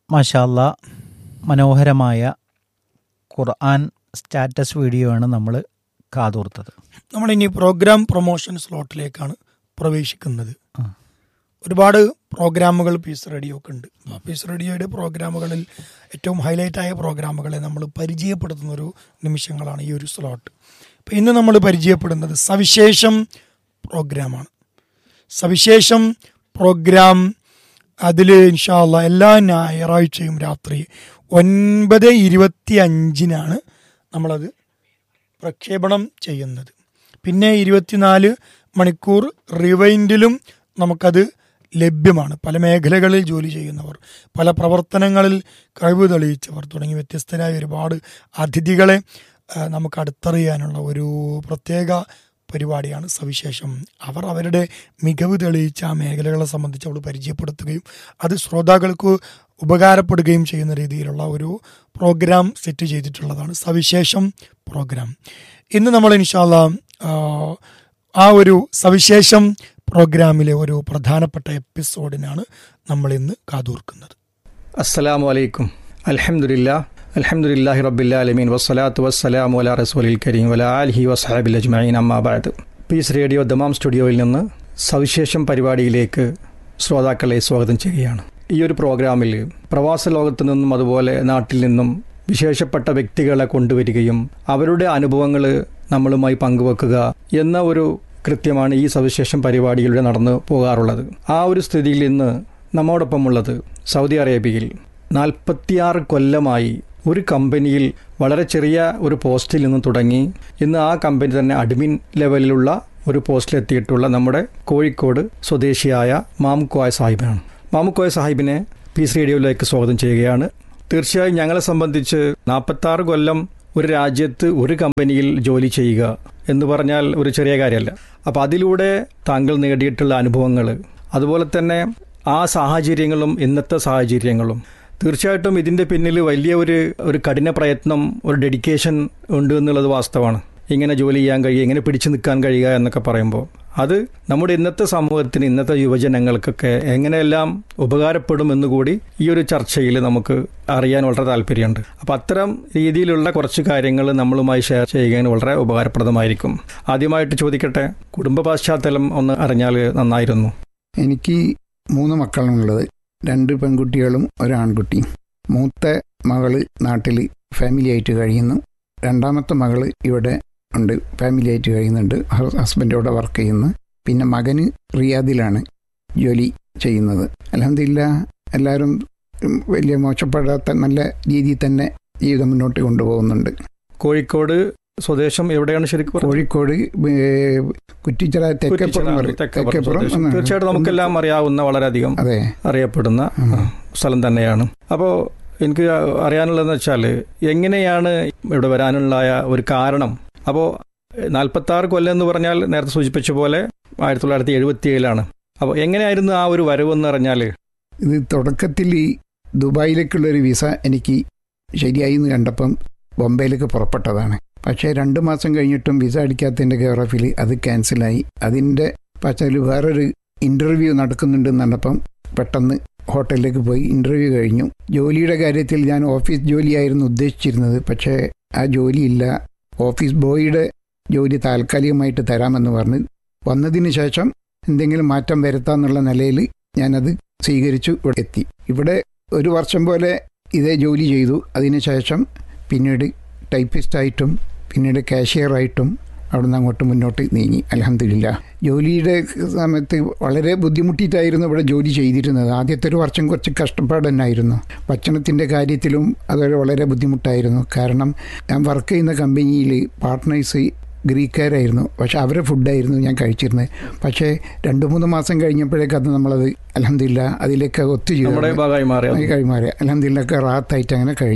മാഷാല്ല മനോഹരമായ ഖുർആൻ status video ആണ് നമ്മൾ കാതോർത്തത് നമ്മളിനി പ്രോഗ്രാം പ്രൊമോഷൻ സ്ലോട്ടിലേക്കാണ് പ്രവേശിക്കുന്നത് ആ. ഒരുപാട് പ്രോഗ്രാമുകൾ പീസ് റേഡിയോക്ക് ഉണ്ട് ആ പീസ് റേഡിയോയുടെ പ്രോഗ്രാമുകളിൽ ഏറ്റവും ഹൈലൈറ്റ് ആയ പ്രോഗ്രാമുകളെ നമ്മൾ പരിചയപ്പെടുത്തുന്ന ഒരു നിമിഷങ്ങളാണ് ഈ ഒരു സ്ലോട്ട് ഇപ്പം ഇന്ന് നമ്മൾ പരിചയപ്പെടുന്നത് സവിശേഷം പ്രോഗ്രാമാണ് സവിശേഷം പ്രോഗ്രാം അതിൽ ഇൻഷാല്ല എല്ലാ ഞായറാഴ്ചയും രാത്രി ഒൻപത് ഇരുപത്തി അഞ്ചിനാണ് നമ്മളത് പ്രക്ഷേപണം ചെയ്യുന്നത് പിന്നെ ഇരുപത്തിനാല് മണിക്കൂർ റിവൈൻഡിലും നമുക്കത് ലഭ്യമാണ് പല മേഖലകളിൽ ജോലി ചെയ്യുന്നവർ പല പ്രവർത്തനങ്ങളിൽ കഴിവ് തെളിയിച്ചവർ തുടങ്ങി വ്യത്യസ്തരായ ഒരുപാട് അതിഥികളെ ആ, നമുക്ക് അടുത്തറിയാനുള്ള ഒരു പ്രത്യേക പരിപാടിയാണ് സവിശേഷം അവർ അവരുടെ മികവ് തെളിയിച്ച ആ മേഖലകളെ സംബന്ധിച്ച് അവൾ പരിചയപ്പെടുത്തുകയും അത് ശ്രോതാക്കൾക്ക് ഉപകാരപ്പെടുകയും ചെയ്യുന്ന രീതിയിലുള്ള ഒരു പ്രോഗ്രാം സെറ്റ് ചെയ്തിട്ടുള്ളതാണ് സവിശേഷം പ്രോഗ്രാം ഇന്ന് നമ്മൾ ഇൻഷാല്ല ആ ഒരു സവിശേഷം പ്രോഗ്രാമിലെ ഒരു പ്രധാനപ്പെട്ട എപ്പിസോഡിനാണ് നമ്മൾ ഇന്ന് കാതോർക്കുന്നത് അസ്സലാമു അലൈക്കും അൽഹംദുലില്ലാ അൽഹംദുലില്ലാഹി റബ്ബില്ലാലമീൻ വസ്സലാത്തു വസ്സലാമു അലാ റസൂലിൽ കരീം വല ആലിഹി വസ്ഹാബിൽ അജ്മഈൻ അമ്മാബാദ് പീസ് റേഡിയോ ദമാം സ്റ്റുഡിയോയിൽ നിന്ന് സവിശേഷം പരിപാടിയിലേക്ക് ശ്രോതാക്കളെ സ്വാഗതം ചെയ്യുകയാണ് ഈ ഒരു പ്രോഗ്രാമിൽ പ്രവാസ ലോകത്തു നിന്നും അതുപോലെ നാട്ടിൽ നിന്നും വിശേഷപ്പെട്ട വ്യക്തികളെ കൊണ്ടുവരികയും അവരുടെ അനുഭവങ്ങൾ നമ്മളുമായി പങ്കുവെക്കുക എന്ന ഒരു കൃത്യമാണ് ഈ സവിശേഷം പരിപാടികളിലൂടെ നടന്നു പോകാറുള്ളത് ആ ഒരു സ്ഥിതിയിൽ ഇന്ന് നമ്മോടൊപ്പമുള്ളത് സൗദി അറേബ്യയിൽ നാൽപ്പത്തിയാറ് കൊല്ലമായി ഒരു കമ്പനിയിൽ വളരെ ചെറിയ ഒരു പോസ്റ്റിൽ നിന്ന് തുടങ്ങി ഇന്ന് ആ കമ്പനി തന്നെ അഡ്മിൻ ലെവലിലുള്ള ഒരു പോസ്റ്റിലെത്തിയിട്ടുള്ള നമ്മുടെ കോഴിക്കോട് സ്വദേശിയായ മാമുക്കോയ സാഹിബാണ് മാമുക്കോയ സാഹിബിനെ പീസ് റേഡിയോയിലേക്ക് സ്വാഗതം ചെയ്യുകയാണ് തീർച്ചയായും ഞങ്ങളെ സംബന്ധിച്ച് നാൽപ്പത്താറ് കൊല്ലം ഒരു രാജ്യത്ത് ഒരു കമ്പനിയിൽ ജോലി ചെയ്യുക എന്ന് പറഞ്ഞാൽ ഒരു ചെറിയ കാര്യമല്ല അപ്പോൾ അതിലൂടെ താങ്കൾ നേടിയിട്ടുള്ള അനുഭവങ്ങൾ അതുപോലെ തന്നെ ആ സാഹചര്യങ്ങളും ഇന്നത്തെ സാഹചര്യങ്ങളും തീർച്ചയായിട്ടും ഇതിൻ്റെ പിന്നിൽ വലിയ ഒരു ഒരു കഠിന പ്രയത്നം ഒരു ഡെഡിക്കേഷൻ ഉണ്ട് എന്നുള്ളത് വാസ്തവമാണ് ഇങ്ങനെ ജോലി ചെയ്യാൻ കഴിയുക ഇങ്ങനെ പിടിച്ചു നിൽക്കാൻ കഴിയുക എന്നൊക്കെ പറയുമ്പോൾ അത് നമ്മുടെ ഇന്നത്തെ സമൂഹത്തിന് ഇന്നത്തെ യുവജനങ്ങൾക്കൊക്കെ എങ്ങനെയെല്ലാം ഉപകാരപ്പെടും എന്നുകൂടി ഈ ഒരു ചർച്ചയിൽ നമുക്ക് അറിയാൻ വളരെ താല്പര്യമുണ്ട് അപ്പം അത്തരം രീതിയിലുള്ള കുറച്ച് കാര്യങ്ങൾ നമ്മളുമായി ഷെയർ ചെയ്യുകയാണ് വളരെ ഉപകാരപ്രദമായിരിക്കും ആദ്യമായിട്ട് ചോദിക്കട്ടെ കുടുംബ പശ്ചാത്തലം ഒന്ന് അറിഞ്ഞാൽ നന്നായിരുന്നു എനിക്ക് മൂന്ന് മക്കളാണുള്ളത് രണ്ട് പെൺകുട്ടികളും ഒരു ആൺകുട്ടിയും മൂത്ത മകള് നാട്ടിൽ ഫാമിലി ആയിട്ട് കഴിയുന്നു രണ്ടാമത്തെ മകള് ഇവിടെ ഉണ്ട് ഫാമിലി ആയിട്ട് കഴിയുന്നുണ്ട് ഹ- ഹസ്ബൻഡോടെ വർക്ക് ചെയ്യുന്നു പിന്നെ മകന് റിയാദിലാണ് ജോലി ചെയ്യുന്നത് അലഹമില്ല എല്ലാവരും ഉം, വലിയ മോശപ്പെടാത്ത നല്ല രീതിയിൽ തന്നെ ജീവിതം മുന്നോട്ട് കൊണ്ടുപോകുന്നുണ്ട് കോഴിക്കോട് സ്വദേശം എവിടെയാണ് ശരിക്കും പറഞ്ഞത്? കോഴിക്കോട് ഏ, കുറ്റിച്ചിറ തെക്കപ്പുറം പറയും. തെക്കപ്പുറം തെക്കപ്പുറം സ്വദേശം. എന്നാണ്. തീർച്ചയായിട്ടും നമുക്കെല്ലാം അറിയാവുന്ന വളരെയധികം അതെ അറിയപ്പെടുന്ന ഉം. സ്ഥലം തന്നെയാണ് അപ്പോൾ എനിക്ക് അറിയാനുള്ളതെന്ന് വെച്ചാൽ എങ്ങനെയാണ് ഇവിടെ വരാനുള്ള ഒരു കാരണം അപ്പോൾ നാൽപ്പത്തി ആറ് കൊല്ലം എന്ന് പറഞ്ഞാൽ നേരത്തെ സൂചിപ്പിച്ച പോലെ ആയിരത്തി തൊള്ളായിരത്തി എഴുപത്തി ഏഴിലാണ് അപ്പോൾ എങ്ങനെയായിരുന്നു ആ ഒരു വരവെന്ന് പറഞ്ഞാൽ ഇത് തുടക്കത്തിൽ ഈ ദുബായിലേക്കുള്ളൊരു വിസ എനിക്ക് ശരിയായി എന്ന് കണ്ടപ്പം ബോംബെയിലേക്ക് പുറപ്പെട്ടതാണ് പക്ഷേ രണ്ട് മാസം കഴിഞ്ഞിട്ടും വിസ അടിക്കാത്തതിൻ്റെ കെയർ ഓഫിൽ അത് ക്യാൻസലായി അതിൻ്റെ പശ്ചാത്തലത്തിൽ വേറൊരു ഇൻ്റർവ്യൂ നടക്കുന്നുണ്ടെന്ന് കണ്ടപ്പം പെട്ടെന്ന് ഹോട്ടലിലേക്ക് പോയി ഇൻ്റർവ്യൂ കഴിഞ്ഞു ജോലിയുടെ കാര്യത്തിൽ ഞാൻ ഓഫീസ് ജോലിയായിരുന്നു ഉദ്ദേശിച്ചിരുന്നത് പക്ഷേ ആ ജോലിയില്ല ഓഫീസ് ബോയിയുടെ ജോലി താൽക്കാലികമായിട്ട് തരാമെന്ന് പറഞ്ഞ് വന്നതിന് ശേഷം എന്തെങ്കിലും മാറ്റം വരുത്താന്നുള്ള നിലയിൽ ഞാനത് സ്വീകരിച്ചു ഇവിടെ എത്തി ഇവിടെ ഒരു വർഷം പോലെ ഇതേ ജോലി ചെയ്തു അതിനുശേഷം പിന്നീട് ടൈപ്പിസ്റ്റായിട്ടും പിന്നീട് കാഷ്യറായിട്ടും അവിടുന്ന് അങ്ങോട്ട് മുന്നോട്ട് നീങ്ങി അലഹമില്ല ജോലിയുടെ സമയത്ത് വളരെ ബുദ്ധിമുട്ടിയിട്ടായിരുന്നു ഇവിടെ ജോലി ചെയ്തിരുന്നത് ആദ്യത്തെ ഒരു വർഷം കുറച്ച് കഷ്ടപ്പാട് തന്നെയായിരുന്നു ഭക്ഷണത്തിൻ്റെ കാര്യത്തിലും അതൊരു വളരെ ബുദ്ധിമുട്ടായിരുന്നു കാരണം ഞാൻ വർക്ക് ചെയ്യുന്ന കമ്പനിയിൽ പാർട്ട്നേഴ്സ് ഗ്രീക്കാരായിരുന്നു പക്ഷെ അവരെ ഫുഡായിരുന്നു ഞാൻ കഴിച്ചിരുന്നത് പക്ഷേ രണ്ട് മൂന്ന് മാസം കഴിഞ്ഞപ്പോഴേക്ക് അത് നമ്മളത് അലഹമില്ല അതിലേക്ക് നമ്മുടെ ഒത്തുചേർന്നു ഭാഗമായി മാറിയ അത് കൈമാറി അലഹമില്ലൊക്കെ റാത്തായിട്ട് അങ്ങനെ കഴിഞ്ഞു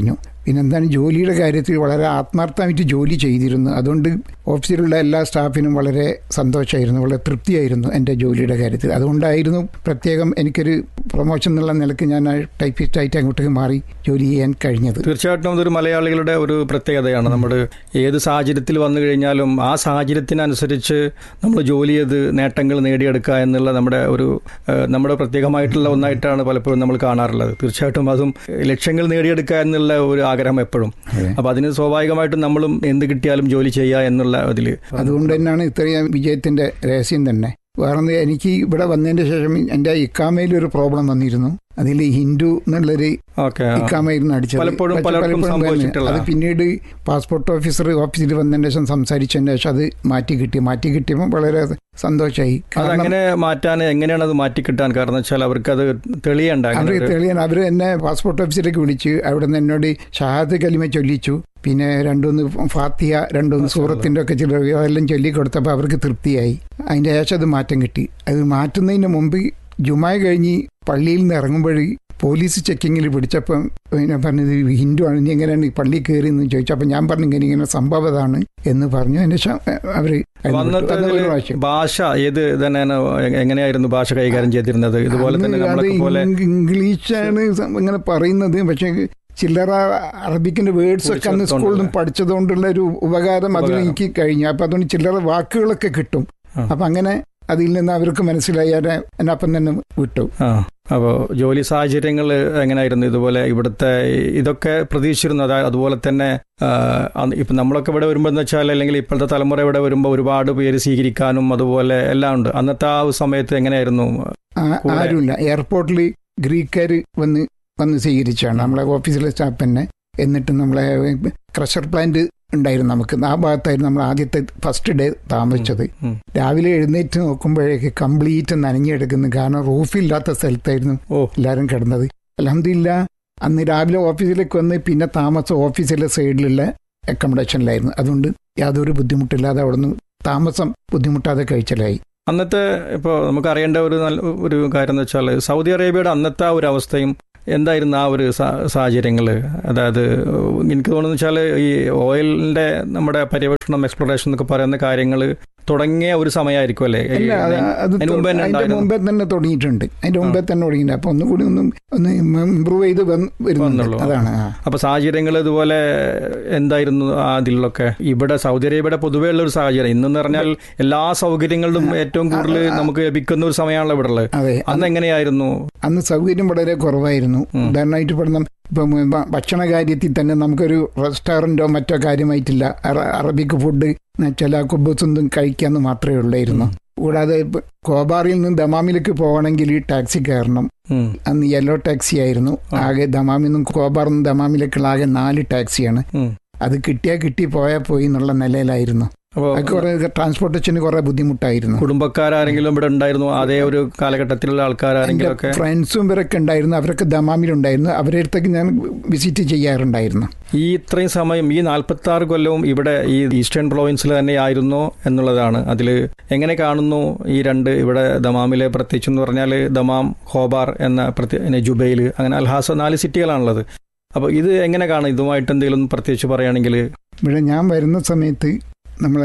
പിന്നെന്താണ് ജോലിയുടെ കാര്യത്തിൽ വളരെ ആത്മാർത്ഥമായിട്ട് ജോലി ചെയ്തിരുന്നു അതുകൊണ്ട് ഓഫീസിലുള്ള എല്ലാ സ്റ്റാഫിനും വളരെ സന്തോഷമായിരുന്നു വളരെ തൃപ്തിയായിരുന്നു എൻ്റെ ജോലിയുടെ കാര്യത്തിൽ അതുകൊണ്ടായിരുന്നു പ്രത്യേകം എനിക്കൊരു പ്രൊമോഷൻ എന്നുള്ള നിലക്ക് ഞാൻ ടൈപ്പിസ്റ്റായിട്ട് അങ്ങോട്ടേക്ക് മാറി ജോലി ചെയ്യാൻ കഴിഞ്ഞത് തീർച്ചയായിട്ടും അതൊരു മലയാളികളുടെ ഒരു പ്രത്യേകതയാണ് നമ്മൾ ഏത് സാഹചര്യത്തിൽ വന്നു കഴിഞ്ഞാലും ആ സാഹചര്യത്തിനനുസരിച്ച് നമ്മൾ ജോലി ചെയ്ത് നേട്ടങ്ങൾ നേടിയെടുക്കുക എന്നുള്ള നമ്മുടെ ഒരു ഏഹ്, നമ്മുടെ പ്രത്യേകമായിട്ടുള്ള ഒന്നായിട്ടാണ് പലപ്പോഴും നമ്മൾ കാണാറുള്ളത് തീർച്ചയായിട്ടും അതും ലക്ഷ്യങ്ങൾ നേടിയെടുക്കുക എന്നുള്ള ഒരു ആഗ്രഹം എപ്പോഴും അതെ. അപ്പോൾ അതിന് സ്വാഭാവികമായിട്ടും നമ്മളും എന്ത് കിട്ടിയാലും ജോലി ചെയ്യുക എന്നുള്ള ഇതിൽ അതുകൊണ്ട് തന്നെയാണ് ഇത്രയും വിജയത്തിന്റെ രഹസ്യം തന്നെ വേറെ എനിക്ക് ഇവിടെ വന്നതിന്റെ ശേഷം എൻ്റെ ഇക്കാമയിൽ ഒരു പ്രോബ്ലം വന്നിരുന്നു അതിൽ ഹിന്ദു എന്നുള്ളൊരു ഓക്കെ ഇക്കാമായിരുന്നു അടിച്ചത് പലപ്പോഴും പക്ഷെ പലർക്കും പലപ്പോഴും സംഭവിച്ചിട്ടുള്ള. അത് പിന്നീട് പാസ്പോർട്ട് ഓഫീസർ ഓഫീസിൽ വന്നതിന് ശേഷം സംസാരിച്ചതിന് ശേഷം അത് മാറ്റി കിട്ടി മാറ്റി കിട്ടിയപ്പോൾ വളരെ സന്തോഷമായി കാരണം അതങ്ങനെ മാറ്റാൻ എങ്ങനെയാണ് അത് മാറ്റി കിട്ടാൻ കാരണം വെച്ചാൽ അവർക്ക് അത് തെളിയണ്ട അങ്ങനെ അവർ ഒരു- തെളിയാൻ അവർ എന്നെ പാസ്പോർട്ട് ഓഫീസിലേക്ക് വിളിച്ച് അവിടെ നിന്ന് എന്നോട് ഷഹാദ് കലിമ ചൊല്ലിച്ചു പിന്നെ രണ്ടൊന്ന് ഫാത്തിയ രണ്ടൊന്ന് സൂറത്തിൻ്റെ ഒക്കെ ചില അതെല്ലാം ചൊല്ലി കൊടുത്തപ്പോൾ അവർക്ക് തൃപ്തിയായി അതിൻ്റെ ശേഷം അത് മാറ്റം കിട്ടി അത് മാറ്റുന്നതിന് മുമ്പ് ജുമായ കഴിഞ്ഞ് പള്ളിയിൽ നിന്ന് ഇറങ്ങുമ്പോൾ പോലീസ് ചെക്കിങ്ങിൽ പിടിച്ചപ്പം ഞാൻ പറഞ്ഞത് ഹിന്ദു ആണ് ഇനി എങ്ങനെയാണ് ഈ പള്ളി കയറി എന്ന് ചോദിച്ചു അപ്പം ഞാൻ പറഞ്ഞു ഇങ്ങനെ ഇങ്ങനെ സംഭവം അതാണ് എന്ന് പറഞ്ഞു അതിൻ്റെ ശേഷം അവർ വന്നിട്ട് ഒരു ഇതില് പ്രാവശ്യം ഭാഷ ഏത് തന്നെയാണ് എങ്ങനെയായിരുന്നു ഭാഷ കൈകാര്യം ചെയ്തിരുന്നത് ഇതുപോലെ തന്നെ അന്ന് അത് നമ്മളൊക്കെ പോലെ ഇംഗ് ഇംഗ്ലീഷാണ് സം- ഇങ്ങനെ പറയുന്നത് പക്ഷെ ചില്ലറ അറബിക്കിന്റെ വേർഡ്സ് ഒക്കെ അന്ന് കൂടി സ്കൂളിൽ നിന്ന് ചേർത്തോണ്ട് പഠിച്ചതുകൊണ്ടുള്ള ഒരു ഉപകാരം അതിൽ ഉപകാരം. എനിക്ക് കഴിഞ്ഞു അപ്പൊ അതുകൊണ്ട് ചില്ലറ വാക്കുകളൊക്കെ കിട്ടും ആ. അപ്പൊ അങ്ങനെ അതിൽ നിന്ന് അവർക്ക് മനസ്സിലായി അവരെ എന്നെ അപ്പം തന്നെ വിട്ടു ആ അപ്പോൾ ജോലി സാഹചര്യങ്ങൾ എങ്ങനെയായിരുന്നു ഇതുപോലെ ഇവിടുത്തെ ഇതൊക്കെ പ്രതീക്ഷിച്ചിരുന്നു അതായത് അതുപോലെ തന്നെ ആ, അന്ന് ഇപ്പം നമ്മളൊക്കെ ഇവിടെ വരുമ്പോൾ എന്ന് വെച്ചാൽ അല്ലെങ്കിൽ ഇപ്പോഴത്തെ തലമുറ ഇവിടെ വരുമ്പോൾ ഒരുപാട് പേര് സ്വീകരിക്കാനും അതുപോലെ എല്ലാം ഉണ്ട് അന്നത്തെ ആ ഒരു സമയത്ത് എങ്ങനെയായിരുന്നു ആ- കൂടെ. ആരുമില്ല എയർപോർട്ടിൽ ഗ്രീക്കാർ വന്ന് വന്ന് സ്വീകരിച്ചാണ് നമ്മളെ ഓഫീസിലെ സ്റ്റാഫ് തന്നെ എന്നിട്ട് നമ്മളെ ക്രഷർ പ്ലാന്റ് ഉണ്ടായിരുന്നു നമുക്ക് ആ ഭാഗത്തായിരുന്നു നമ്മൾ ആദ്യത്തെ ഫസ്റ്റ് ഡേ താമസിച്ചത് ഉം. രാവിലെ എഴുന്നേറ്റ് നോക്കുമ്പോഴേക്ക് കംപ്ലീറ്റ് നനഞ്ഞെടുക്കുന്നു കാരണം റൂഫില്ലാത്ത സ്ഥലത്തായിരുന്നു ഓ എല്ലാവരും കിടന്നത് അലഹമില്ല അന്ന് രാവിലെ ഓഫീസിലേക്ക് വന്ന് പിന്നെ താമസം ഓഫീസിലെ സൈഡിലുള്ള അക്കോമഡേഷനിലായിരുന്നു അതുകൊണ്ട് യാതൊരു ബുദ്ധിമുട്ടില്ലാതെ അവിടുന്ന് താമസം ബുദ്ധിമുട്ടാതെ കഴിച്ചലായി അന്നത്തെ ഇപ്പോൾ നമുക്ക് അറിയേണ്ട ഒരു നല്ല ഒരു കാര്യം എന്ന് വെച്ചാൽ സൗദി അറേബ്യയുടെ അന്നത്തെ ആ ഒരു അവസ്ഥയും എന്തായിരുന്നു ആ ഒരു സാഹചര്യങ്ങൾ അതായത് എനിക്ക് തോന്നുന്നു വെച്ചാൽ ഈ ഓയിലിന്റെ നമ്മുടെ പര്യവേഷണം എക്സ്പ്ലോറേഷൻ എന്നൊക്കെ പറയുന്ന കാര്യങ്ങൾ തുടങ്ങിയ ഒരു സമയമായിരിക്കും അല്ലേ ഈ അല്ല അത് അത് അതിന് മുമ്പേ തന്നെ അതിന്റെ ഉണ്ടായിരുന്നു. മുമ്പേ തന്നെ തുടങ്ങിയിട്ടുണ്ട് അതിന്റെ മുമ്പേ തന്നെ തുടങ്ങിയിട്ടുണ്ട് അപ്പൊ ഒന്നും കൂടി ഒന്നും ഒന്ന് ഇമ്പ്രൂവ് ചെയ്ത് വന്ന് വരുന്നുണ്ട് വന്നുള്ളൂ. അതാണ് ആ. അപ്പൊ സാഹചര്യങ്ങൾ ഇതുപോലെ എന്തായിരുന്നു ആ അതിലൊക്കെ ഇവിടെ സൗദി അറേബ്യയുടെ പൊതുവേ ഉള്ള ഒരു സാഹചര്യം ഇന്നെന്ന് പറഞ്ഞാൽ എല്ലാ സൗകര്യങ്ങളിലും ഏറ്റവും കൂടുതൽ നമുക്ക് ലഭിക്കുന്ന ഒരു സമയമാണല്ലോ ഇവിടെ ഉള്ളത് അതെ അന്ന് എങ്ങനെയായിരുന്നു അന്ന് സൗകര്യം വളരെ കുറവായിരുന്നു ഉം. ഉദാഹരണമായിട്ട് പഠനം ഇപ്പം ഭ- ഭക്ഷണ കാര്യത്തിൽ തന്നെ നമുക്കൊരു റെസ്റ്റോറൻറ്റോ മറ്റോ കാര്യമായിട്ടില്ല അറ- അറബിക് ഫുഡ് ചില കുബൂസൊന്നും കഴിക്കാന്ന് മാത്രമേ ഉള്ളായിരുന്നു കൂടാതെ ഇപ്പൊ കോബാറിൽ നിന്ന് ദമാമിലേക്ക് പോകണമെങ്കിൽ ടാക്സി കയറണം ഉം. അന്ന് യെല്ലോ ടാക്സി ആയിരുന്നു ആ. ആകെ ദമാമിൽ നിന്നും കോബാറിൽ നിന്ന് ദമാമിലേക്കുള്ള ആകെ നാല് ടാക്സിയാണ് ഉം. അത് കിട്ടിയാ കിട്ടി പോയാൽ പോയി എന്നുള്ള നിലയിലായിരുന്നു അപ്പോ അത് കുറെ ട്രാൻസ്പോർട്ടേഷന് കുറെ ബുദ്ധിമുട്ടായിരുന്നു കുടുംബക്കാരെങ്കിലും ഇവിടെ ഉണ്ടായിരുന്നു അതേ ഒരു കാലഘട്ടത്തിലുള്ള ആൾക്കാരെങ്കിലും ഒക്കെ ഫ്രണ്ട്സും ഇവരൊക്കെ ഉണ്ടായിരുന്നു അവരൊക്കെ ദമാമിലുണ്ടായിരുന്നു അവരുടെ അടുത്തേക്ക് ഞാൻ വിസിറ്റ് ചെയ്യാറുണ്ടായിരുന്നു ഈ ഇത്രയും സമയം ഈ നാൽപ്പത്തി ആറ് കൊല്ലവും ഇവിടെ ഈ ഈസ്റ്റേൺ പ്രൊവിൻസിൽ തന്നെയായിരുന്നു എന്നുള്ളതാണ് അതിൽ എങ്ങനെ കാണുന്നു ഈ രണ്ട് ഇവിടെ ദമാമിലെ പ്രത്യേകിച്ച് എന്ന് പറഞ്ഞാൽ ദമാം ഹോബാർ എന്ന പ്രത്യേക പിന്നെ ജുബൈൽ അങ്ങനെ അൽഹാസ നാല് സിറ്റികളാണുള്ളത് അപ്പോൾ ഇത് എങ്ങനെ കാണും ഇതുമായിട്ട് എന്തെങ്കിലും പ്രത്യേകിച്ച് പറയുകയാണെങ്കിൽ ഇവിടെ ഞാൻ വരുന്ന സമയത്ത് നമ്മളെ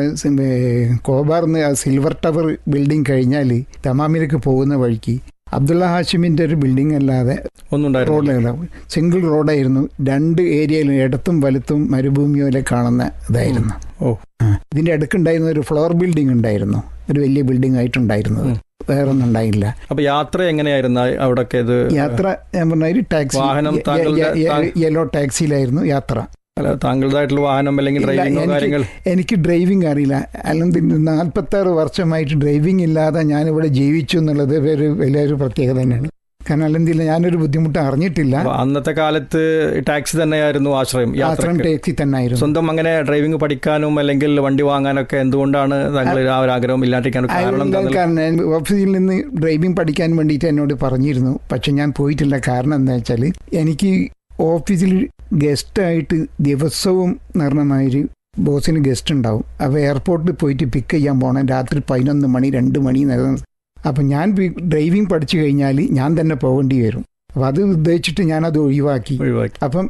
കോബാർന്ന് ആ സിൽവർ ടവർ ബിൽഡിംഗ് കഴിഞ്ഞാൽ ദമാമിലേക്ക് പോകുന്ന വഴിക്ക് അബ്ദുള്ള ഹാഷിമിന്റെ ഒരു ബിൽഡിംഗ് അല്ലാതെ ഒന്നും ഉണ്ടായിരുന്നു റോഡ് സിംഗിൾ റോഡായിരുന്നു രണ്ട് ഏരിയയിലും ഇടത്തും വലത്തും മരുഭൂമിയോലെ കാണുന്ന ഇതായിരുന്നു ഓ. ആ. ഇതിന്റെ അടുക്കുണ്ടായിരുന്ന ഒരു ഫ്ലോർ ബിൽഡിംഗ് ഉണ്ടായിരുന്നു ഒരു വലിയ ബിൽഡിംഗ് ആയിട്ടുണ്ടായിരുന്നത് ഉം. വേറെ ഒന്നും ഉണ്ടായില്ല അപ്പൊ യാത്ര എങ്ങനെയായിരുന്നു അവിടൊക്കെ ഇത് യാത്ര ഞാൻ പറഞ്ഞ ഒരു ടാക്സി വാഹനം യ- താങ്കളുടെ- യ- യ- താങ്കൾ- യെല്ലോ ടാക്സിയിലായിരുന്നു യാത്ര അല്ല, താങ്കളുടേതായിട്ടുള്ള വാഹനം അല്ലെങ്കിൽ ഇല്ല, ഡ്രൈവിംഗോ എനിക്ക് കാര്യങ്ങൾ എനിക്ക് ഡ്രൈവിംഗ് അറിയില്ല അല്ലെങ്കിൽ നാൽപ്പത്തി ആറ് വർഷമായിട്ട് ഡ്രൈവിംഗ് ഇല്ലാതെ ഞാനിവിടെ ജീവിച്ചു എന്നുള്ളത് ഒരു വലിയൊരു പ്രത്യേകത തന്നെയാണ് കാരണം അല്ലെങ്കിൽ ഞാനൊരു ബുദ്ധിമുട്ട് അറിഞ്ഞിട്ടില്ല അപ്പൊ അന്നത്തെ കാലത്ത് ടാക്സി തന്നെയായിരുന്നു ആശ്രയം യാത്ര യാത്രക്ക് ടാക്സി തന്നെ ആയിരുന്നു സ്വന്തം അങ്ങനെ ഡ്രൈവിംഗ് പഠിക്കാനും അല്ലെങ്കിൽ വണ്ടി വാങ്ങാനൊക്കെ എന്തുകൊണ്ടാണ് താങ്കൾ ആ ഒരു ആഗ്രഹം ഇല്ലാണ്ടിരിക്കാൻ കാരണം എന്താണെന്ന് കാരണം ഓഫീസിൽ നിന്ന് ഡ്രൈവിംഗ് പഠിക്കാൻ വേണ്ടിയിട്ട് എന്നോട് പറഞ്ഞിരുന്നു പക്ഷെ ഞാൻ പോയിട്ടില്ല കാരണം എന്താ വെച്ചാൽ എനിക്ക് ഓഫീസിൽ ഗസ്റ്റായിട്ട് ദിവസവും നിർണമായൊരു ബോസിന് ഗസ്റ്റ് ഉണ്ടാവും അപ്പോൾ എയർപോർട്ടിൽ പോയിട്ട് പിക്ക് ചെയ്യാൻ പോകണം രാത്രി പതിനൊന്ന് മണി രണ്ട് മണി നേരം അപ്പം ഞാൻ ഡ്രൈവിംഗ് പഠിച്ചു കഴിഞ്ഞാൽ ഞാൻ തന്നെ പോകേണ്ടി വരും അപ്പം അത് ഉദ്ദേശിച്ചിട്ട് ഞാനത് ഒഴിവാക്കി ഒഴിവാക്കി അപ്പം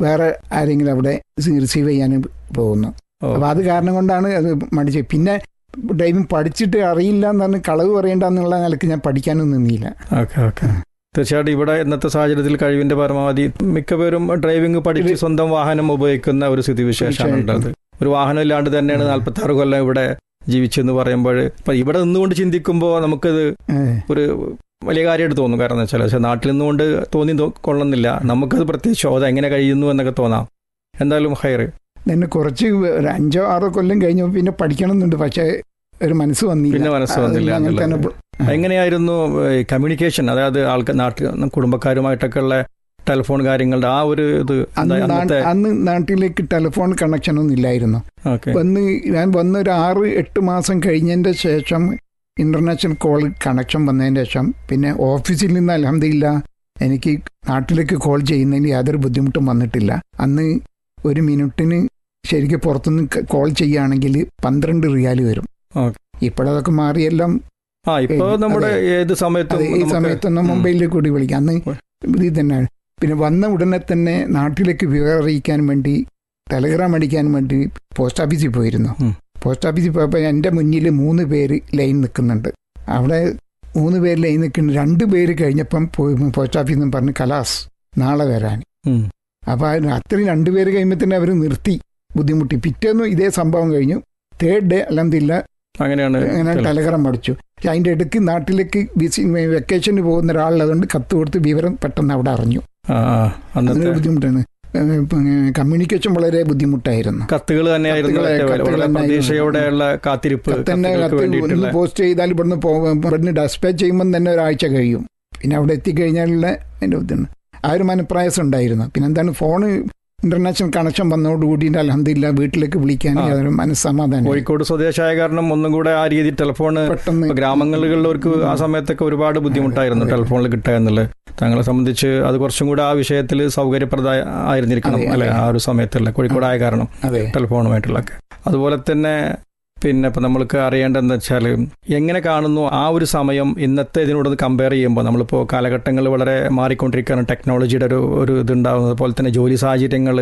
വേറെ ആരെങ്കിലും അവിടെ റിസീവ് ചെയ്യാൻ പോകുന്നു ഓ. അപ്പൊ അത് കാരണം കൊണ്ടാണ് അത് മടിച്ചത് പിന്നെ ഡ്രൈവിംഗ് പഠിച്ചിട്ട് അറിയില്ല എന്ന് പറഞ്ഞ് കളവ് പറയണ്ട എന്നുള്ള നിലക്ക് ഞാൻ പഠിക്കാനൊന്നും നിന്നില്ല ഓക്കെ ഓക്കെ തീർച്ചയായിട്ടും ഇവിടെ ഇന്നത്തെ സാഹചര്യത്തിൽ കഴിവിന്റെ പരമാവധി മിക്കവരും ഡ്രൈവിംഗ് പഠിച്ച് സ്വന്തം വാഹനം ഉപയോഗിക്കുന്ന ഒരു സ്ഥിതിവിശേഷമാണ് ഉള്ളത് ഒരു വാഹനം ഇല്ലാണ്ട് തന്നെയാണ് നാൽപ്പത്തി ആറ് കൊല്ലം ഇവിടെ ജീവിച്ചെന്ന് പറയുമ്പോൾ ഇപ്പൊ ഇവിടെ നിന്നുകൊണ്ട് ചിന്തിക്കുമ്പോൾ നമുക്കത് ഏഹ്. ഒരു വലിയ കാര്യമായിട്ട് തോന്നും കാരണം എന്ന് വെച്ചാൽ പക്ഷേ നാട്ടിൽ നിന്നുകൊണ്ട് തോന്നി തോ- കൊള്ളുന്നില്ല നമുക്കത് പ്രത്യേകിച്ച് അത് എങ്ങനെ കഴിയുന്നു എന്നൊക്കെ തോന്നാം എന്തായാലും ഹയർ തന്നെ കുറച്ച് ഒരു അഞ്ചോ ആറോ കൊല്ലം കഴിഞ്ഞപ്പോൾ പിന്നെ പഠിക്കണം എന്നുണ്ട് പക്ഷേ ഒരു മനസ്സ് വന്നില്ല പിന്നെ മനസ്സ് വന്നില്ല അത് അങ്ങനെ തന്നെ എന്നുള്ളത്. എങ്ങനെയായിരുന്നു കമ്മ്യൂണിക്കേഷൻ അതായത് ആൾക്ക് നാട്ടിൽ കുടുംബക്കാരുമായിട്ടൊക്കെ ഉള്ള ടെലിഫോൺ കാര്യങ്ങളുടെ ആ ഒരു ഇത് അന്ന് എന്താ നാ- അന്നത്തെ അന്ന് നാട്ടിലേക്ക് ടെലിഫോൺ കണക്ഷൻ ഒന്നും ഇല്ലായിരുന്നു ഓക്കെ വന്ന് ഞാൻ വന്ന് ഒരു ആറ് എട്ട് മാസം കഴിഞ്ഞതിന്റെ ശേഷം ഇന്റർനാഷണൽ കോൾ കണക്ഷൻ വന്നതിന് ശേഷം പിന്നെ ഓഫീസിൽ നിന്ന് അലഹമില്ല എനിക്ക് നാട്ടിലേക്ക് കോൾ ചെയ്യുന്നതിന് യാതൊരു ബുദ്ധിമുട്ടും വന്നിട്ടില്ല അന്ന് ഒരു മിനിറ്റിന് ശരിക്കും പുറത്തുനിന്ന് കോൾ ചെയ്യുകയാണെങ്കിൽ പന്ത്രണ്ട് റിയാല് വരും ഓക്കെ. ഇപ്പോഴതൊക്കെ മാറിയെല്ലാം ആ ഇപ്പൊ അതെ. നമ്മുടെ ഏത് സമയത്തും അത് ഈ നമുക്ക് സമയത്തൊന്നും ഉം. മൊബൈലിൽ കൂടി വിളിക്കാം അന്ന് ഉം. ഇത് തന്നെയാണ് പിന്നെ വന്ന ഉടനെ തന്നെ നാട്ടിലേക്ക് വിവരം അറിയിക്കാൻ വേണ്ടി ടെലഗ്രാം അടിക്കാൻ വേണ്ടി പോസ്റ്റ് ഓഫീസിൽ പോയിരുന്നു ഉം. പോസ്റ്റ് ഓഫീസിൽ പോയപ്പോൾ എൻ്റെ മുന്നിൽ മൂന്ന് പേര് ലൈൻ നിൽക്കുന്നുണ്ട് അവിടെ മൂന്ന് പേര് ലൈൻ നിൽക്കുന്നു രണ്ട് പേര് കഴിഞ്ഞപ്പം പോയി പോസ്റ്റ് ഓഫീസിൽ നിന്ന് പറഞ്ഞ് കലാസ് നാളെ വരാൻ ഉം. അപ്പോൾ അത്രയും രണ്ടുപേര് കഴിയുമ്പോൾ തന്നെ അവർ നിർത്തി ബുദ്ധിമുട്ടി പിറ്റേന്നും ഇതേ സംഭവം കഴിഞ്ഞു തേർഡ് ഡേ അല്ലെന്നില്ല അങ്ങനെയാണ് അങ്ങനെ ടെലി- ടെലഗ്രാം അടിച്ചു പക്ഷെ അതിന്റെ ഇടയ്ക്ക് നാട്ടിലേക്ക് വിസി വെക്കേഷന് പോകുന്ന ഒരാളുള്ളതുകൊണ്ട് കത്ത് കൊടുത്ത് വിവരം പെട്ടെന്ന് അവിടെ അറിഞ്ഞു ആ, ആ. അന്നത്തെ അതിനൊരു ബുദ്ധിമുട്ടാണ് കമ്മ്യൂണിക്കേഷൻ വളരെ ബുദ്ധിമുട്ടായിരുന്നു കത്തുകൾ തന്നെയായിരുന്നു കത്തുകളെ- ഏറ്റവും വലിയ- കത്തുകൾ വളരെ തന്നെയായിരുന്നു. പ്രതീക്ഷയോടെയുള്ള കാത്തിരിപ്പ് കത്തന്നെ കത്തുകൾക്ക് കത്ത് വേണ്ടിയിട്ടുള്ള ഒന്ന് പോസ്റ്റ് ചെയ്താൽ ഇവിടുന്ന് പോകും ഇവിടുന്ന് ഡെസ്പാച്ച് ചെയ്യുമ്പോൾ തന്നെ ഒരാഴ്ച കഴിയും പിന്നെ അവിടെ എത്തിക്കഴിഞ്ഞാലുള്ള അതിന്റെ ഇതാണ് ആ ഒരു മനപ്രയാസം ഉണ്ടായിരുന്നു പിന്നെ എന്താണ് ഫോണ് ഇന്റർനാഷണൽ കണക്ഷൻ വന്നതോടുകൂടി അലഹമില്ല വീട്ടിലേക്ക് വിളിക്കാൻ ആ. യാതൊരു മനസ്സമാധാനം കോഴിക്കോട് സ്വദേശായ കാരണം ഒന്നും കൂടെ ആ രീതിയിൽ ടെലിഫോൺ പെട്ടെന്ന് ഇപ്പൊ ഗ്രാമങ്ങളിലുള്ളവർക്ക് ആ സമയത്തൊക്കെ ഒരുപാട് ബുദ്ധിമുട്ടായിരുന്നു അതെ. ടെലിഫോണിൽ കിട്ടുക എന്നുള്ളത് താങ്കളെ സംബന്ധിച്ച് അത് കുറച്ചും കൂടെ ആ വിഷയത്തിൽ സൗകര്യപ്രദ ആയിരുന്നിരിക്കണം അതെ, അല്ലെ അതെ. ആ ഒരു സമയത്തുള്ള കോഴിക്കോടായ കാരണം അതെ ടെലിഫോണുമായിട്ടുള്ളതൊക്കെ അതുപോലെ തന്നെ പിന്നെ ഇപ്പം നമ്മൾക്ക് അറിയേണ്ടതെന്ന് വെച്ചാൽ എങ്ങനെ കാണുന്നു ആ ഒരു സമയം ഇന്നത്തെ ഇതിനോട് കമ്പയർ ചെയ്യുമ്പോൾ നമ്മളിപ്പോൾ കാലഘട്ടങ്ങൾ വളരെ മാറിക്കൊണ്ടിരിക്കുകയാണ് ടെക്നോളജിയുടെ ഒരു ഒരു ഇതുണ്ടാകുന്നത് അതുപോലെ തന്നെ ജോലി സാഹചര്യങ്ങൾ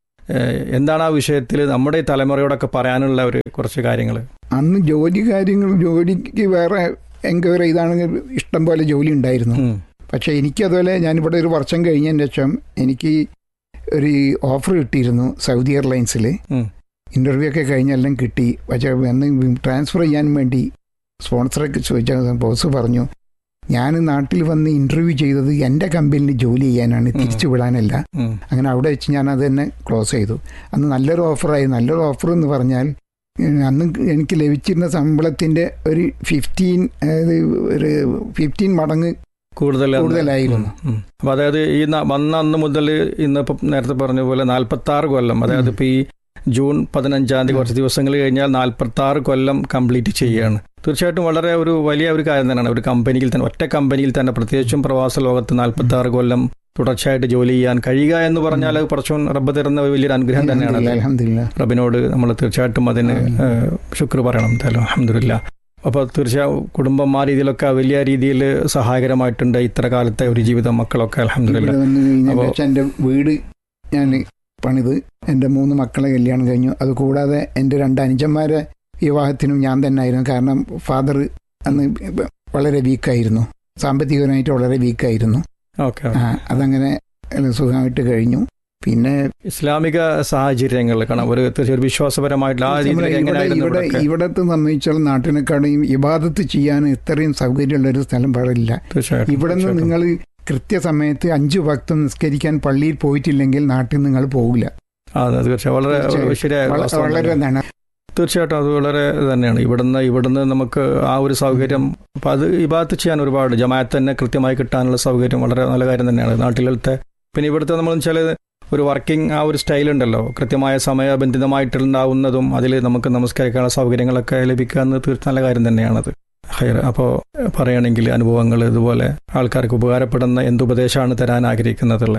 എന്താണ് ആ വിഷയത്തിൽ നമ്മുടെ ഈ തലമുറയോടൊക്കെ പറയാനുള്ള ഒരു കുറച്ച് കാര്യങ്ങൾ അന്ന് ജോലി കാര്യങ്ങൾ ജോലിക്ക് വേറെ എൻക്വയറി ചെയ്താണെങ്കിൽ ഇഷ്ടം പോലെ ജോലി ഉണ്ടായിരുന്നു പക്ഷെ എനിക്ക് അതുപോലെ ഞാനിവിടെ ഒരു വർഷം കഴിഞ്ഞതിന് ശേഷം എനിക്ക് ഒരു ഓഫർ കിട്ടിയിരുന്നു സൗദി എയർലൈൻസിൽ ഉം. ഇന്റർവ്യൂ ഒക്കെ കഴിഞ്ഞെല്ലാം കിട്ടി പക്ഷെ അന്ന് ട്രാൻസ്ഫർ ചെയ്യാൻ വേണ്ടി സ്പോൺസറൊക്കെ ചോദിച്ച ബോസ് പറഞ്ഞു ഞാൻ നാട്ടിൽ വന്ന് ഇന്റർവ്യൂ ചെയ്തത് എൻ്റെ കമ്പനിയിൽ ജോലി ചെയ്യാനാണ് തിരിച്ചു വിടാനല്ല അങ്ങനെ അവിടെ വെച്ച് ഞാൻ അത് തന്നെ ക്ലോസ് ചെയ്തു അന്ന് നല്ലൊരു ഓഫറായി നല്ലൊരു ഓഫർ എന്ന് പറഞ്ഞാൽ ഉം, അന്ന് എനിക്ക് ലഭിച്ചിരുന്ന ശമ്പളത്തിൻ്റെ ഒരു ഫിഫ്റ്റീൻ അതായത് ഒരു ഫിഫ്റ്റീൻ മടങ്ങ് കൂടുതൽ അന്ന് കൂടുതലായിരുന്നു. ഉം, ഉം. അപ്പൊ അതായത് ഈ ന- വന്ന അന്ന് മുതൽ ഇന്നിപ്പം നേരത്തെ പറഞ്ഞ പോലെ നാൽപ്പത്തി ആറ് കൊല്ലം അതായത് ഇപ്പൊ ഈ ജൂൺ പതിനഞ്ചാം തീയതി ഉം. കുറച്ച് ദിവസങ്ങൾ കഴിഞ്ഞാൽ നാൽപ്പത്തി ആറ് കൊല്ലം കംപ്ലീറ്റ് ചെയ്യാണ് തീർച്ചയായിട്ടും വളരെ ഒരു വലിയ ഒരു കാര്യം തന്നെയാണ് ഒരു കമ്പനിയിൽ തന്നെ ഒറ്റ കമ്പനിയിൽ തന്നെ പ്രത്യേകിച്ചും പ്രവാസ ലോകത്ത് നാൽപ്പത്തി ആറ് കൊല്ലം തുടർച്ചയായിട്ട് ജോലി ചെയ്യാൻ കഴിയുക എന്ന് പറഞ്ഞാൽ അത് കുറച്ചും റബ്ബ് തരുന്ന വലിയൊരു അനുഗ്രഹം തന്നെയാണ് അത്. അലഹമില്ല റബ്ബിനോട് നമ്മൾ തീർച്ചയായിട്ടും അതിന് ഏഹ്, ശുക്ർ പറയണം എന്തായാലും അഹമ്മദില്ല അപ്പോൾ തീർച്ചയായും കുടുംബം ആ രീതിയിലൊക്കെ വലിയ രീതിയിൽ സഹായകരമായിട്ടുണ്ട് ഇത്ര കാലത്തെ ഒരു ജീവിതം മക്കളൊക്കെ അലഹമില്ല ഇവിടെ വന്ന് കഴിഞ്ഞാൽ അപ്പോ- വെച്ചാൽ എൻ്റെ വീട് ഞാൻ പണിത് എൻ്റെ മൂന്ന് മക്കളെ കല്യാണം കഴിഞ്ഞു അതുകൂടാതെ എൻ്റെ രണ്ട് അനുജന്മാരെ വിവാഹത്തിനും ഞാൻ തന്നെ ആയിരുന്നു കാരണം ഫാദർ അന്ന് വളരെ വീക്കായിരുന്നു സാമ്പത്തികപരമായിട്ട് വളരെ വീക്കായിരുന്നു ഓക്കെ ആ, അതങ്ങനെ സുഖമായിട്ട് കഴിഞ്ഞു പിന്നെ ഇസ്ലാമിക സാഹചര്യങ്ങൾ കാരണം ഒരു തീർച്ചയായും ഒരു വിശ്വാസപരമായിട്ടുള്ള ആ രീതിയിൽ ഇവിടെ എങ്ങനെയായിരുന്നു ഇവിടെ ഇവിടെയൊക്കെ? ഇവിടത്തെ സംബന്ധിച്ചാൽ നാട്ടിനെക്കാളും ഇബാദത്ത് ചെയ്യാൻ ഇത്രയും സൗകര്യമുള്ള ഒരു സ്ഥലം പാടില്ല തീർച്ചയായിട്ടും ഇവിടെ നിന്ന് തീർച്ചയായിട്ടും. നിങ്ങൾ കൃത്യസമയത്ത് അഞ്ചു ഭക്തം നിസ്കരിക്കാൻ പള്ളിയിൽ പോയിട്ടില്ലെങ്കിൽ നാട്ടിൽ നിങ്ങൾ പോകില്ല ആ, അതെ തീർച്ചയായും വളരെ തീർച്ചയായും. ശരിയായ വള- വാസ്തവം വളരെ തന്നെയാണ്. ഇതാണ് തീർച്ചയായിട്ടും അത് വളരെ തന്നെയാണ് ഇവിടുന്ന് ഇവിടുന്ന് നമുക്ക് ആ ഒരു സൗകര്യം അപ്പം അത് ഇബാത്ത് ചെയ്യാൻ ഒരുപാട് ജമാഅത്ത് തന്നെ കൃത്യമായി കിട്ടാനുള്ള സൗകര്യം വളരെ നല്ല കാര്യം തന്നെയാണ് നാട്ടിലത്തെ പിന്നെ ഇവിടുത്തെ നമ്മൾ വെച്ചാൽ ഒരു വർക്കിംഗ് ആ ഒരു സ്റ്റൈൽ ഉണ്ടല്ലോ കൃത്യമായ സമയബന്ധിതമായിട്ടുണ്ടാവുന്നതും അതിൽ നമുക്ക് നമസ്കരിക്കാനുള്ള സൗകര്യങ്ങളൊക്കെ ലഭിക്കുക എന്ന് തീർച്ച നല്ല കാര്യം തന്നെയാണത് ഹൈർ അപ്പോൾ പറയുകയാണെങ്കിൽ അനുഭവങ്ങൾ ഇതുപോലെ ആൾക്കാർക്ക് ഉപകാരപ്പെടുന്ന എന്തുപദേശമാണ് തരാൻ ആഗ്രഹിക്കുന്നതുള്ളത്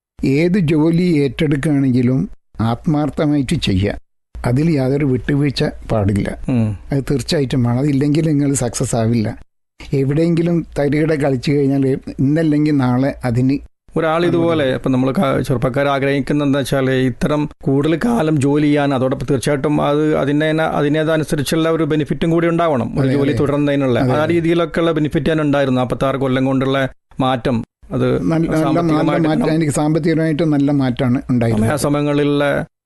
ഏത് ജോലി ഏറ്റെടുക്കുകയാണെങ്കിലും ആത്മാർത്ഥമായിട്ട് ചെയ്യുക അതിൽ യാതൊരു വിട്ടുവീഴ്ച പാടില്ല ഉം. അത് തീർച്ചയായിട്ടും വേണം അതില്ലെങ്കിൽ നിങ്ങൾ സക്സസ് ആവില്ല എവിടെയെങ്കിലും തരികിട കളിച്ചു കഴിഞ്ഞാൽ ഇന്നല്ലെങ്കിൽ നാളെ അതിന് ഒരാൾ ഇതുപോലെ ഇപ്പം നമ്മൾ ചെറുപ്പക്കാർ ആഗ്രഹിക്കുന്ന എന്താ വെച്ചാൽ ഇത്തരം കൂടുതൽ കാലം ജോലി ചെയ്യാൻ അതോടൊപ്പം തീർച്ചയായിട്ടും അത് അതിനെ അതിനേതനുസരിച്ചുള്ള ഒരു ബെനിഫിറ്റും കൂടി ഉണ്ടാവണം ഒരു അതെ, ജോലി അതെ. തുടരുന്നതിനുള്ള അതെ, ആ അതെ. രീതിയിലൊക്കെയുള്ള ബെനിഫിറ്റ് ഞാൻ ഉണ്ടായിരുന്നു നാൽപ്പത്താറ് കൊല്ലം കൊണ്ടുള്ള മാറ്റം അത് നല്ല നല്ല നല്ല സാമ്പത്തികമായിട്ട് മാറ്റം എനിക്ക് സാമ്പത്തികമായിട്ട് നല്ല മാറ്റമാണ് ഉണ്ടായിരുന്നത് സമയങ്ങളിലുള്ള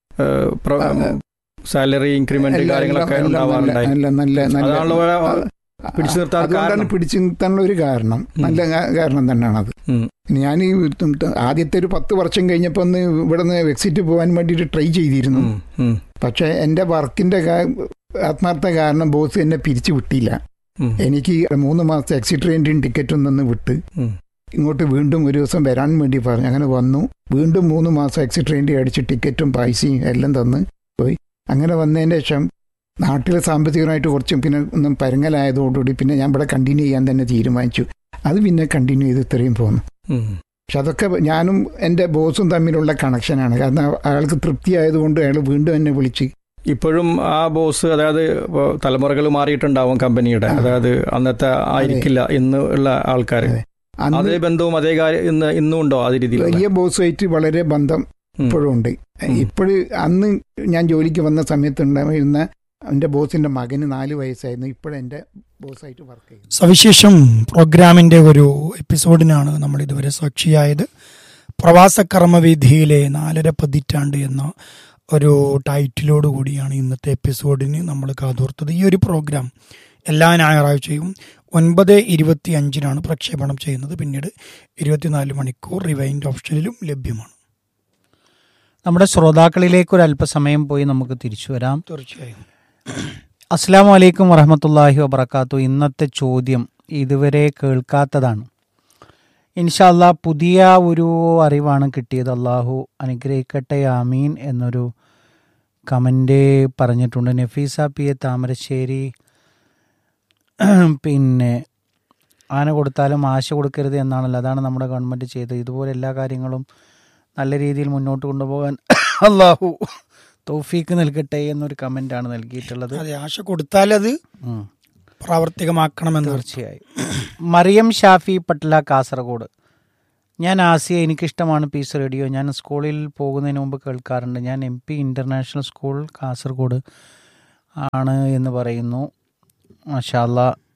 സാലറി ഇൻക്രിമെന്റ് എല്ലാം- കാര്യങ്ങളൊക്കെ എല്ലാം നല്ല- ഉണ്ടാവാറുണ്ടായി നല്ല നല്ല നല്ല അതാണല്ലോ ആ, പിടിച്ചു നിർത്താൻ അതുകൊണ്ടാണ് കാരണം. പിടിച്ചു നിർത്താനുള്ള ഒരു കാരണം ഉം. നല്ല കാ- കാരണം തന്നെയാണത് ഉം. ഞാൻ ഈ ഉം, ആദ്യത്തെ ഒരു പത്ത് വർഷം കഴിഞ്ഞപ്പോൾ ഒന്ന് ഇവിടെ നിന്ന് എക്സിറ്റ് പോകാൻ വേണ്ടിയിട്ട് ട്രൈ ചെയ്തിരുന്നു ഉം, ഉം, പക്ഷേ എൻ്റെ വർക്കിന്റെ കാ- ആത്മാർത്ഥ കാരണം ബോസ് എന്നെ പിരിച്ചു വിട്ടില്ല ഉം, എനിക്ക് മൂന്ന് മാസത്തെ എക്സിറ്റ് റേഞ്ചിൻ ടിക്കറ്റും തന്ന് വിട്ട് ഉം. ഇങ്ങോട്ട് വീണ്ടും ഒരു ദിവസം വരാൻ വേണ്ടി പറഞ്ഞു അങ്ങനെ വന്നു വീണ്ടും മൂന്ന് മാസം എക്സിറ്റ് റേഞ്ച് അടിച്ച് ടിക്കറ്റും പൈസയും എല്ലാം തന്ന് പോയി അങ്ങനെ വന്നതിന് ശേഷം നാട്ടിൽ സാമ്പത്തികമായിട്ട് കുറച്ചും പിന്നെ ഒന്നും പരങ്ങലായതോടുകൂടി പിന്നെ ഞാൻ ഇവിടെ കണ്ടിന്യൂ ചെയ്യാൻ തന്നെ തീരുമാനിച്ചു അത് പിന്നെ കണ്ടിന്യൂ ചെയ്ത് ഇത്രയും പോന്നു ഉം. പക്ഷെ അതൊക്കെ ഞാനും എൻ്റെ ബോസും തമ്മിലുള്ള കണക്ഷനാണ് കാരണം അയാൾക്ക് തൃപ്തിയായതുകൊണ്ട് അയാൾ വീണ്ടും എന്നെ വിളിച്ച് ഇപ്പോഴും ആ ബോസ് അതായത് തലമുറകൾ മാറിയിട്ടുണ്ടാവും കമ്പനിയുടെ ആ. അതായത് അന്നത്തെ ആയിരിക്കില്ല ഇന്ന് ഉള്ള ആൾക്കാർ അതെ. അന്ന് അതേ ബന്ധവും അതേ കാര്യം ഇന്ന് ഇന്നും ഉണ്ടോ അതേ രീതിയിൽ വലിയ ബോസുമായിട്ട് വളരെ ബന്ധം ഇപ്പോഴും ഉണ്ട് ഉം. ഇപ്പോഴ് അന്ന് ഞാൻ ജോലിക്ക് വന്ന സമയത്ത് ഉണ്ടായിരുന്ന എൻ്റെ ബോസിന്റെ മകന് നാല് വയസ്സായിരുന്നു ഇപ്പോഴെൻ്റെ ബോസായിട്ട് വർക്ക് ചെയ്യുന്നു സവിശേഷം പ്രോഗ്രാമിന്റെ ഒരു എപ്പിസോഡിനാണ് നമ്മൾ ഇതുവരെ സാക്ഷിയായത് പ്രവാസ കർമ്മവിധിയിലെ നാലര പതിറ്റാണ്ട് എന്ന ഒരു ടൈറ്റിലോട് കൂടിയാണ് ഇന്നത്തെ എപ്പിസോഡിന് നമ്മൾ കാതോർത്തത് ഈ ഒരു പ്രോഗ്രാം എല്ലാ ഞായറാഴ്ചയും ഒൻപത് ഇരുപത്തി അഞ്ചിനാണ് പ്രക്ഷേപണം ചെയ്യുന്നത് പിന്നീട് ഇരുപത്തിനാല് മണിക്കൂർ റിവൈൻഡ് ഓപ്ഷനിലും ലഭ്യമാണ് നമ്മുടെ ശ്രോതാക്കളിലേക്ക് ഒരു അല്പസമയം പോയി നമുക്ക് തിരിച്ചു വരാം തീർച്ചയായും അസ്സാം വലൈക്കും വറഹമത്തല്ലാഹി വബർക്കാത്തു ഇന്നത്തെ ചോദ്യം ഇതുവരെ കേൾക്കാത്തതാണ് ഇൻഷാല്ല പുതിയ ഒരു അറിവാണ് കിട്ടിയത് അള്ളാഹു അനുഗ്രഹിക്കട്ടെ ആമീൻ എന്നൊരു കമൻ്റ് പറഞ്ഞിട്ടുണ്ട് നഫീസ പി എ താമരശ്ശേരി പിന്നെ ആന കൊടുത്താലും ആശ കൊടുക്കരുത് എന്നാണല്ലോ അതാണ് നമ്മുടെ ഗവൺമെൻറ് ചെയ്തത് ഇതുപോലെ എല്ലാ കാര്യങ്ങളും നല്ല രീതിയിൽ മുന്നോട്ട് കൊണ്ടുപോകാൻ അള്ളാഹു തൗഫീക്ക് നൽകട്ടെ എന്നൊരു കമൻ്റാണ് നൽകിയിട്ടുള്ളത് അതെ ആശ കൊടുത്താലത് ഉം. പ്രാവർത്തികമാക്കണമെന്ന് തീർച്ചയായും മറിയം ഷാഫി പട്ല കാസർഗോഡ് ഞാൻ ആസിയ എനിക്കിഷ്ടമാണ് പീസ് റേഡിയോ ഞാൻ സ്കൂളിൽ പോകുന്നതിന് മുമ്പ് കേൾക്കാറുണ്ട് ഞാൻ M P international school Kasaragod ആണ് എന്ന് പറയുന്നു മാഷാല്ല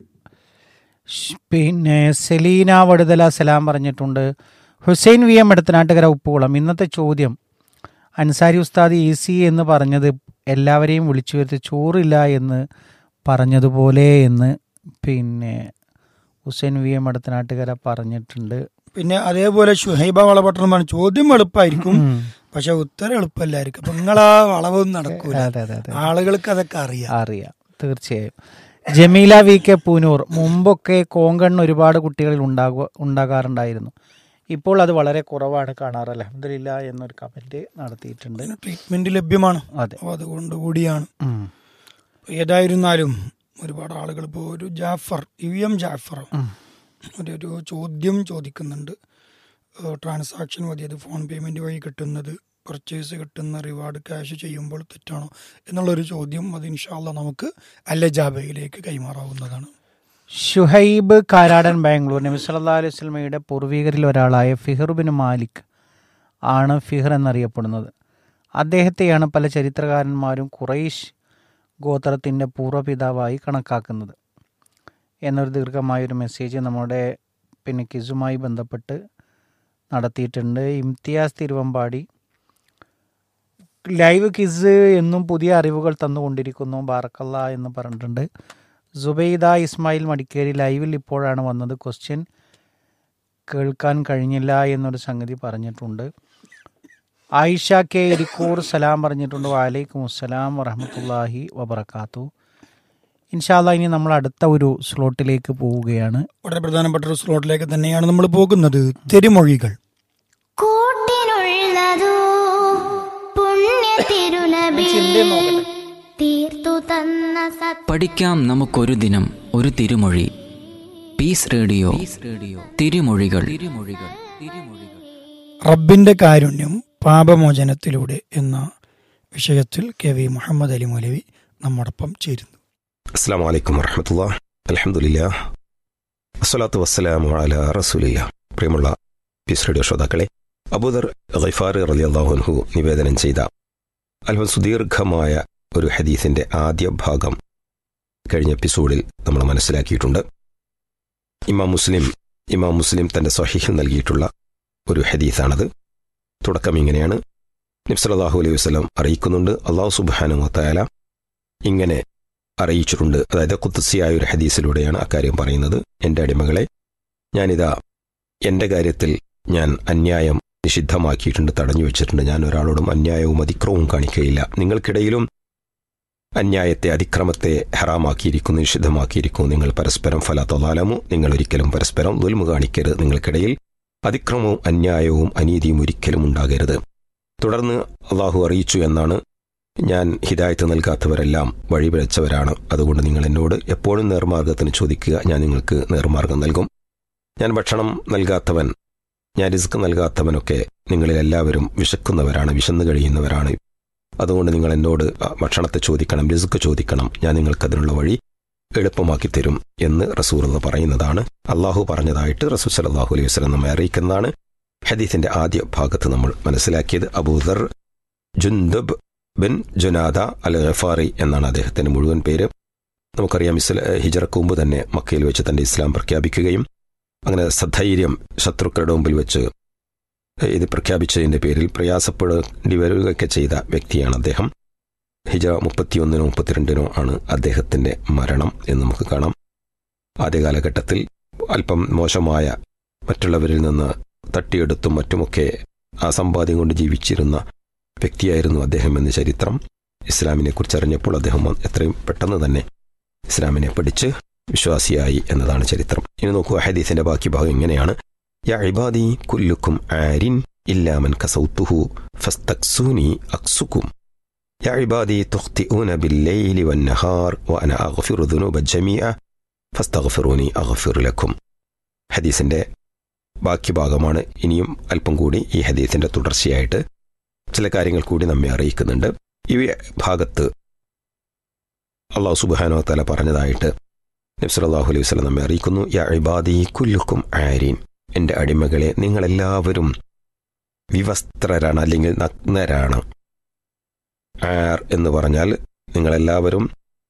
പിന്നെ സെലീന വടുതല സലാം പറഞ്ഞിട്ടുണ്ട് ഹുസൈൻ വി എം എടത്തനാട്ടുകര ഉപ്പുകുളം ഇന്നത്തെ ചോദ്യം അൻസാരി ഉസ്താദ് ഇ സി എന്ന് പറഞ്ഞത് എല്ലാവരെയും വിളിച്ചു വരുത്തി ചോറില്ല എന്ന് പറഞ്ഞതുപോലെ എന്ന് പിന്നെ ഹുസൈൻ വി എം എടത്തനാട്ടുകര പറഞ്ഞിട്ടുണ്ട് പിന്നെ അതേപോലെ ഷുഹൈബ വളപട്ടണം പറഞ്ഞു ചോദ്യം എളുപ്പമായിരിക്കും ഉം. പക്ഷെ ഉത്തരം എളുപ്പമല്ലായിരിക്കും അപ്പൊ നിങ്ങൾ ആ വളവൊന്നും നടക്കൂല അതെ അതെ അതെ ആളുകൾക്ക് അതൊക്കെ അറിയാം അറിയാം തീർച്ചയായും ജമീല വി കെ പൂനൂർ മുമ്പൊക്കെ കോങ്കണ്ണ് ഒരുപാട് കുട്ടികളിൽ ഉണ്ടാകുക ഉണ്ടാകാറുണ്ടായിരുന്നു ഇപ്പോൾ അത് വളരെ കുറവാണ് കാണാറ് അലഹമില്ല എന്നൊരു കമന്റ് നടത്തിയിട്ടുണ്ട് ട്രീറ്റ്മെന്റ് ലഭ്യമാണ് അതെ അപ്പൊ അതുകൊണ്ട് കൂടിയാണ് ഉം. ഏതായിരുന്നാലും ഒരുപാട് ആളുകൾ ഇപ്പോൾ ഒരു ജാഫർ യു എം ജാഫർ ഉം. ഒരു ഒരു ചോദ്യം ചോദിക്കുന്നുണ്ട് ട്രാൻസാക്ഷൻ വഴി അത് ഫോൺ പേയ്മെന്റ് വഴി കിട്ടുന്നത് പർച്ചേസ് കിട്ടുന്ന റിവാർഡ് ക്യാഷ് ചെയ്യുമ്പോൾ തെറ്റാണോ എന്നുള്ളൊരു ചോദ്യം അത് ഇൻഷാല്ല നമുക്ക് അല്ല ജാബയിലേക്ക് കൈമാറാവുന്നതാണ് ഷുഹൈബ് കാരാടൻ ബാംഗ്ലൂർ നബി സല്ലല്ലാഹു അലൈഹി വസല്ലമയുടെ പൂർവികരിൽ ഒരാളായ ഫിഹർ ബിൻ മാലിക് ആണ് ഫിഹർ എന്നറിയപ്പെടുന്നത് അദ്ദേഹത്തെയാണ് പല ചരിത്രകാരന്മാരും ഖുറൈഷ് ഗോത്രത്തിൻ്റെ പൂർവ്വപിതാവായി കണക്കാക്കുന്നത് എന്നൊരു ദീർഘമായൊരു മെസ്സേജ് നമ്മുടെ പിന്നെ കിസുമായി ബന്ധപ്പെട്ട് നടത്തിയിട്ടുണ്ട് ഇംതിയാസ് തിരുവമ്പാടി ലൈവ് കിസ് എന്നും പുതിയ അറിവുകൾ തന്നുകൊണ്ടിരിക്കുന്നു ബാറക്കല്ല എന്ന് പറഞ്ഞിട്ടുണ്ട് സുബൈദ ഇസ്മായിൽ മടിക്കേരി ലൈവിൽ ഇപ്പോഴാണ് വന്നത് ക്വസ്റ്റ്യൻ കേൾക്കാൻ കഴിഞ്ഞില്ല എന്നൊരു സംഗതി പറഞ്ഞിട്ടുണ്ട് ആയിഷ കെ ഇരിക്കൂർ സലാം പറഞ്ഞിട്ടുണ്ട് വാലൈക്കും അസ്സലാം വറഹമത്തല്ലാഹി വബർക്കാത്തു ഇൻഷാല്ല ഇനി നമ്മൾ അടുത്ത ഒരു സ്ലോട്ടിലേക്ക് പോവുകയാണ് വളരെ പ്രധാനപ്പെട്ട ഒരു സ്ലോട്ടിലേക്ക് തന്നെയാണ് നമ്മൾ പോകുന്നത് തെരുമൊഴികൾ കൂട്ടിനുള്ളതോ പുണ്യ തിരുനബി തീർത്തു തന്ന സത് പഠിക്കാം നമുക്കൊരു ദിനം ഒരു തിരുമൊഴി പീസ് റേഡിയോ റേഡിയോ തിരുമൊഴികൾ തിരുമൊഴികൾ തിരുമൊഴികൾ റബ്ബിന്റെ കാരുണ്യം പാപമോചനത്തിലൂടെ എന്ന വിഷയത്തിൽ കെ വി മുഹമ്മദ് അലി മൗലവി നമ്മോടൊപ്പം ചേരുന്നു അസ്സാം വലൈക്കും വർഹമത്തുള്ള അലഹമുല്ല വസ്സലാത്തു വസ്സലാമു അല റസൂലില്ല പ്രിയമുള്ള പീസ് റേഡിയോ ശ്രോതാക്കളെ അബൂദർ ഖൈഫാർ റലിയല്ലാഹുൻഹു നിവേദനം ചെയ്ത അല്പം സുദീർഘമായ ഒരു ഹദീസിന്റെ ആദ്യ ഭാഗം കഴിഞ്ഞ എപ്പിസോഡിൽ നമ്മൾ മനസ്സിലാക്കിയിട്ടുണ്ട് ഇമാം മുസ്ലിം ഇമാം മുസ്ലിം തന്റെ സ്വഹീഹിൽ നൽകിയിട്ടുള്ള ഒരു ഹദീസാണത് തുടക്കം ഇങ്ങനെയാണ് നബ്സലാഹു അലൈഹി വസ്ലം അറിയിക്കുന്നുണ്ട് അള്ളാഹു സുബാനു വത്തായാല ഇങ്ങനെ അറിയിച്ചിട്ടുണ്ട് അതായത് കുത്തസിയായ ഒരു ഹദീസിലൂടെയാണ് അക്കാര്യം പറയുന്നത് എൻ്റെ അടിമകളെ ഞാനിതാ എൻ്റെ കാര്യത്തിൽ ഞാൻ അന്യായം നിഷിദ്ധമാക്കിയിട്ടുണ്ട് തടഞ്ഞു വെച്ചിട്ടുണ്ട് ഞാൻ ഒരാളോടും അന്യായവും അതിക്രമവും കാണിക്കുകയില്ല നിങ്ങൾക്കിടയിലും അന്യായത്തെ അതിക്രമത്തെ ഹറാമാക്കിയിരിക്കുന്നു നിഷിദ്ധമാക്കിയിരിക്കുന്നു നിങ്ങൾ പരസ്പരം ഫലതൊലാലമു നിങ്ങൾ ഒരിക്കലും പരസ്പരം ദുൽമു കാണിക്കരുത് നിങ്ങൾക്കിടയിൽ അതിക്രമവും അന്യായവും അനീതിയും ഒരിക്കലും ഉണ്ടാകരുത് തുടർന്ന് അള്ളാഹു അറിയിച്ചു എന്നാണ് ഞാൻ ഹിദായത്ത് നൽകാത്തവരെല്ലാം വഴിപിഴച്ചവരാണ് അതുകൊണ്ട് നിങ്ങൾ എന്നോട് എപ്പോഴും നേർമാർഗത്തിന് ചോദിക്കുക ഞാൻ നിങ്ങൾക്ക് നേർമാർഗം നൽകും ഞാൻ ഭക്ഷണം നൽകാത്തവൻ ഞാൻ റിസ്ക് നൽകാത്തവനൊക്കെ നിങ്ങളിൽ എല്ലാവരും വിശക്കുന്നവരാണ് വിശന്നു കഴിയുന്നവരാണ് അതുകൊണ്ട് നിങ്ങൾ എന്നോട് ഭക്ഷണത്തെ ചോദിക്കണം റിസ്ക് ചോദിക്കണം ഞാൻ നിങ്ങൾക്കതിനുള്ള വഴി എളുപ്പമാക്കി തരും എന്ന് റസൂർ പറയുന്നതാണ് അള്ളാഹു പറഞ്ഞതായിട്ട് റസൂൽ സലാഹു അലൈഹി വസ്ലം നമ്മെ അറിയിക്കുന്നതാണ് ഹദീസിന്റെ ആദ്യ ഭാഗത്ത് നമ്മൾ മനസ്സിലാക്കിയത് അബൂദർ ജുന്ദബ് ബിൻ ജുനാദ അൽ ഗഫാറി എന്നാണ് അദ്ദേഹത്തിന്റെ മുഴുവൻ പേര് നമുക്കറിയാം ഇസ്ല ഹിജറക്ക് മുമ്പ് തന്നെ മക്കയിൽ വെച്ച് തന്റെ ഇസ്ലാം പ്രഖ്യാപിക്കുകയും അങ്ങനെ സധൈര്യം ശത്രുക്കളുടെ മുമ്പിൽ വെച്ച് ഇത് പ്രഖ്യാപിച്ചതിന്റെ പേരിൽ പ്രയാസപ്പെടേണ്ടി വരികയൊക്കെ ചെയ്ത വ്യക്തിയാണ് അദ്ദേഹം ഹിജ മുപ്പത്തിയൊന്നിനോ മുപ്പത്തിരണ്ടിനോ ആണ് അദ്ദേഹത്തിന്റെ മരണം എന്ന് നമുക്ക് കാണാം ആദ്യ കാലഘട്ടത്തിൽ അല്പം മോശമായ മറ്റുള്ളവരിൽ നിന്ന് തട്ടിയെടുത്തും മറ്റുമൊക്കെ ആ സമ്പാദ്യം കൊണ്ട് ജീവിച്ചിരുന്ന വ്യക്തിയായിരുന്നു അദ്ദേഹം എന്ന ചരിത്രം ഇസ്ലാമിനെ കുറിച്ചറിഞ്ഞപ്പോൾ അദ്ദേഹം എത്രയും പെട്ടെന്ന് തന്നെ ഇസ്ലാമിനെ പഠിച്ച് വിശ്വാസിയായി എന്നതാണ് ചരിത്രം ഇനി നോക്കൂ ഹദീസിന്റെ ബാക്കി ഭാഗം ഇങ്ങനെയാണ് യാ ഇബാദി കുല്ലുക്കും ആരിൻ ഇല്ലാമൻ കസൗത്തുഹു ഫസ്തക്സൂനി അക്സുക്കും യാ ഇബാദി തുഖ്തിഊന ബില്ലൈലി വന്നഹാർ വഅന അഗ്ഫിറു ദുനൂബ ജമീഅ ഫസ്തഗ്ഫിറൂനി അഗ്ഫിർ ലക്കും ഹദീസിന്റെ ബാക്കി ഭാഗമാണ് ഇനിയും അല്പം കൂടി ഈ ഹദീസിന്റെ തുടർച്ചയായിട്ട് ചില കാര്യങ്ങൾ കൂടി നമ്മെ അറിയിക്കുന്നുണ്ട് ഈ ഭാഗത്ത് അള്ളാഹു സുബാനോ തല പറഞ്ഞതായിട്ട് നബ്സലാഹു അലൈഹി വസ്ലം നമ്മെ അറിയിക്കുന്നു യാ ഇബാദി കുല്ലുക്കും ആരീൻ എൻ്റെ അടിമകളെ നിങ്ങളെല്ലാവരും വിവസ്ത്രരാണ് അല്ലെങ്കിൽ നഗ്നരാണ് ആർ എന്ന് പറഞ്ഞാൽ നിങ്ങളെല്ലാവരും